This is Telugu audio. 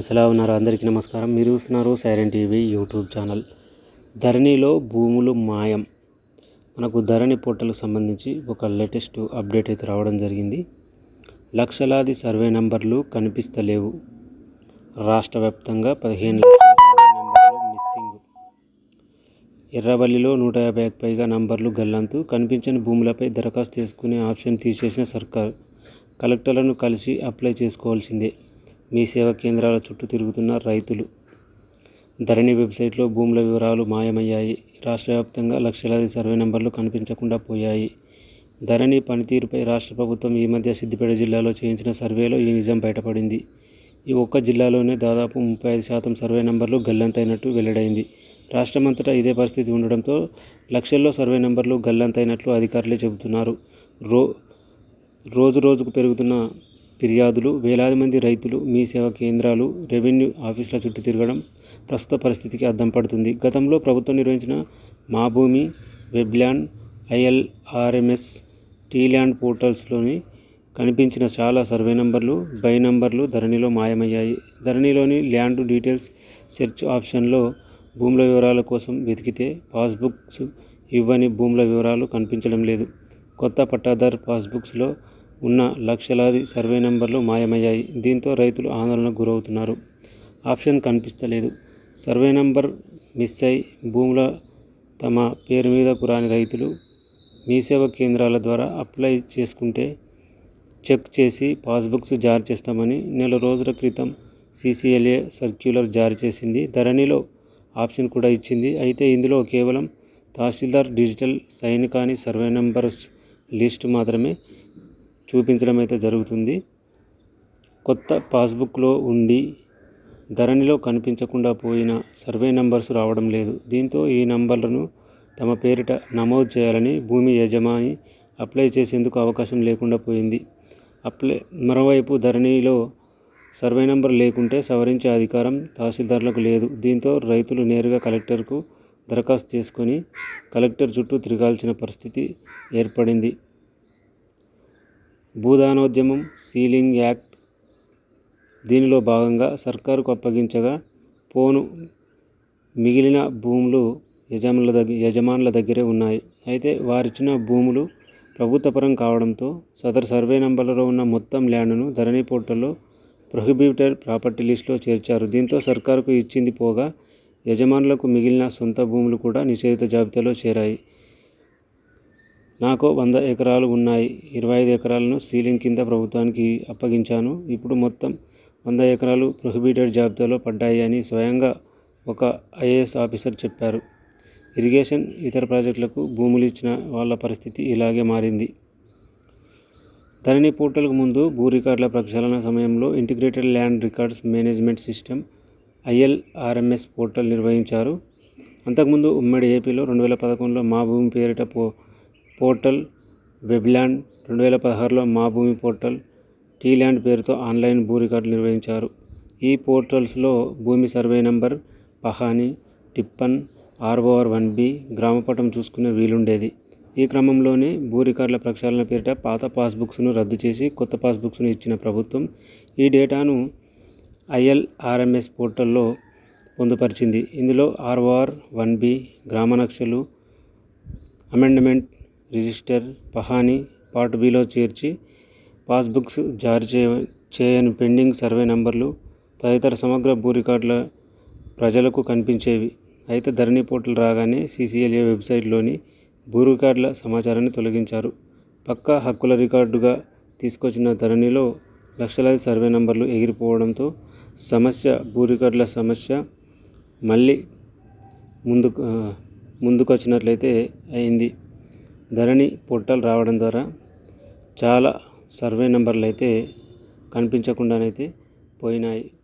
ఎలా ఉన్నారు అందరికీ నమస్కారం మీరు చూస్తున్నారు సైరన్ టీవీ యూట్యూబ్ ఛానల్ ధరణిలో భూములు మాయం మనకు ధరణి పోర్టల్కి సంబంధించి ఒక లేటెస్ట్ అప్డేట్ అయితే రావడం జరిగింది లక్షలాది సర్వే నంబర్లు కనిపిస్తలేవు రాష్ట్ర వ్యాప్తంగా పదిహేను లక్షల సర్వే నంబర్లు మిస్సింగ్ ఎర్రవల్లిలో నూట యాభైకి పైగా నంబర్లు గల్లంతు కనిపించని భూములపై దరఖాస్తు చేసుకునే ఆప్షన్ తీసేసిన సర్కార్ కలెక్టర్లను కలిసి అప్లై చేసుకోవాల్సిందే మీ సేవా కేంద్రాల చుట్టూ తిరుగుతున్న రైతులు ధరణి వెబ్సైట్లో భూముల వివరాలు మాయమయ్యాయి రాష్ట్ర వ్యాప్తంగా లక్షలాది సర్వే నంబర్లు కనిపించకుండా పోయాయి ధరణి పనితీరుపై రాష్ట్ర ప్రభుత్వం ఈ మధ్య సిద్దిపేట జిల్లాలో చేయించిన సర్వేలో ఈ నిజం బయటపడింది ఈ ఒక్క జిల్లాలోనే దాదాపు ముప్పై ఐదు శాతం సర్వే నంబర్లు గల్లంతైనట్టు వెల్లడైంది రాష్ట్రమంతటా ఇదే పరిస్థితి ఉండడంతో లక్షల్లో సర్వే నంబర్లు గల్లంతైనట్లు అధికారులే చెబుతున్నారు రో రోజు రోజుకు పెరుగుతున్న ఫిర్యాదులు వేలాది మంది రైతులు మీ సేవా కేంద్రాలు రెవెన్యూ ఆఫీసుల చుట్టూ తిరగడం ప్రస్తుత పరిస్థితికి అద్దం పడుతుంది గతంలో ప్రభుత్వం నిర్వహించిన మా భూమి వెబ్ల్యాండ్ ఐఎల్ఆర్ఎంఎస్ టీల్యాండ్ పోర్టల్స్లోని కనిపించిన చాలా సర్వే నంబర్లు బై నంబర్లు ధరణిలో మాయమయ్యాయి ధరణిలోని ల్యాండ్ డీటెయిల్స్ సెర్చ్ ఆప్షన్లో భూముల వివరాల కోసం వెతికితే పాస్బుక్స్ ఇవ్వని భూముల వివరాలు కనిపించడం లేదు కొత్త పట్టాదారు పాస్బుక్స్లో ఉన్న లక్షలాది సర్వే నంబర్లు మాయమయ్యాయి దీంతో రైతులు ఆందోళనకు గురవుతున్నారు ఆప్షన్ కనిపిస్తలేదు సర్వే నంబర్ మిస్ అయి భూముల తమ పేరు మీదకు రాని రైతులు మీ సేవా కేంద్రాల ద్వారా అప్లై చేసుకుంటే చెక్ చేసి పాస్బుక్స్ జారీ చేస్తామని నెల రోజుల క్రితం సీసీఎల్ఏ సర్క్యులర్ జారీ చేసింది ధరణిలో ఆప్షన్ కూడా ఇచ్చింది అయితే ఇందులో కేవలం తహసీల్దార్ డిజిటల్ సైన్ కాని సర్వే నంబర్స్ లిస్ట్ మాత్రమే చూపించడం అయితే జరుగుతుంది కొత్త పాస్బుక్లో ఉండి ధరణిలో కనిపించకుండా పోయిన సర్వే నంబర్స్ రావడం లేదు దీంతో ఈ నంబర్లను తమ పేరిట నమోదు చేయాలని భూమి యజమాని అప్లై చేసేందుకు అవకాశం లేకుండా పోయింది అప్లై మరోవైపు ధరణిలో సర్వే నంబర్ లేకుంటే సవరించే అధికారం తహసీల్దార్లకు లేదు దీంతో రైతులు నేరుగా కలెక్టర్కు దరఖాస్తు చేసుకొని కలెక్టర్ చుట్టూ తిరగాల్సిన పరిస్థితి ఏర్పడింది భూదానోద్యమం సీలింగ్ యాక్ట్ దీనిలో భాగంగా సర్కారుకు అప్పగించగా పోను మిగిలిన భూములు యజమానుల దగ్గర యజమానుల దగ్గరే ఉన్నాయి అయితే వారిచ్చిన భూములు ప్రభుత్వపరం కావడంతో సదరు సర్వే నంబర్లలో ఉన్న మొత్తం ల్యాండ్ను ధరణి పోర్టల్లో ప్రొహిబిటెడ్ ప్రాపర్టీ లిస్టులో చేర్చారు దీంతో సర్కారుకు ఇచ్చింది పోగా యజమానులకు మిగిలిన సొంత భూములు కూడా నిషేధిత జాబితాలో చేరాయి నాకు వంద ఎకరాలు ఉన్నాయి ఇరవై ఐదు ఎకరాలను సీలింగ్ కింద ప్రభుత్వానికి అప్పగించాను ఇప్పుడు మొత్తం వంద ఎకరాలు ప్రొహిబిటెడ్ జాబితాలో పడ్డాయి అని స్వయంగా ఒక ఐఏఎస్ ఆఫీసర్ చెప్పారు ఇరిగేషన్ ఇతర ప్రాజెక్టులకు భూములు ఇచ్చిన వాళ్ళ పరిస్థితి ఇలాగే మారింది ధరణి పోర్టల్కు ముందు భూ రికార్డుల ప్రక్షాళన సమయంలో integrated land records management system ILRMS portal నిర్వహించారు అంతకుముందు ఉమ్మడి ఏపీలో రెండు వేల పదకొండులో మా భూమి పేరిట పో పోర్టల్ వెబ్ల్యాండ్ రెండు వేల పదహారులో Maa Bhoomi portal T land పేరుతో ఆన్లైన్ భూ రికార్డులు నిర్వహించారు ఈ పోర్టల్స్లో భూమి సర్వే నంబర్ పహాని టిప్పన్ ఆర్ఓఆర్ వన్ బి గ్రామపటం చూసుకునే వీలుండేది ఈ క్రమంలోనే భూ రికార్డుల ప్రక్షాళన పేరిట పాత పాస్బుక్స్ను రద్దు చేసి కొత్త పాస్బుక్స్ను ఇచ్చిన ప్రభుత్వం ఈ డేటాను ఐఎల్ఆర్ఎంఎస్ పోర్టల్లో పొందుపరిచింది ఇందులో ఆర్ఓఆర్ వన్ బి గ్రామ నక్షలు అమెండ్మెంట్ రిజిస్టర్ పహాని పార్ట్ బిలో చేర్చి పాస్బుక్స్ జారీ చేయ చేయని పెండింగ్ సర్వే నంబర్లు తదితర సమగ్ర భూ రికార్డుల ప్రజలకు కనిపించేవి అయితే ధరణి పోర్టల్ రాగానే సీసీఎల్ఏ వెబ్సైట్లోని భూ రికార్డుల సమాచారాన్ని తొలగించారు పక్కా హక్కుల రికార్డుగా తీసుకొచ్చిన ధరణిలో లక్షలాది సర్వే నంబర్లు ఎగిరిపోవడంతో సమస్య భూ రికార్డుల సమస్య మళ్ళీ ముందుకు ముందుకొచ్చినట్లయితే అయింది ధరణి పోర్టల్ రావడం ద్వారా చాలా సర్వే నెంబర్లు అయితే కనిపించకుండానైతే పోయినాయి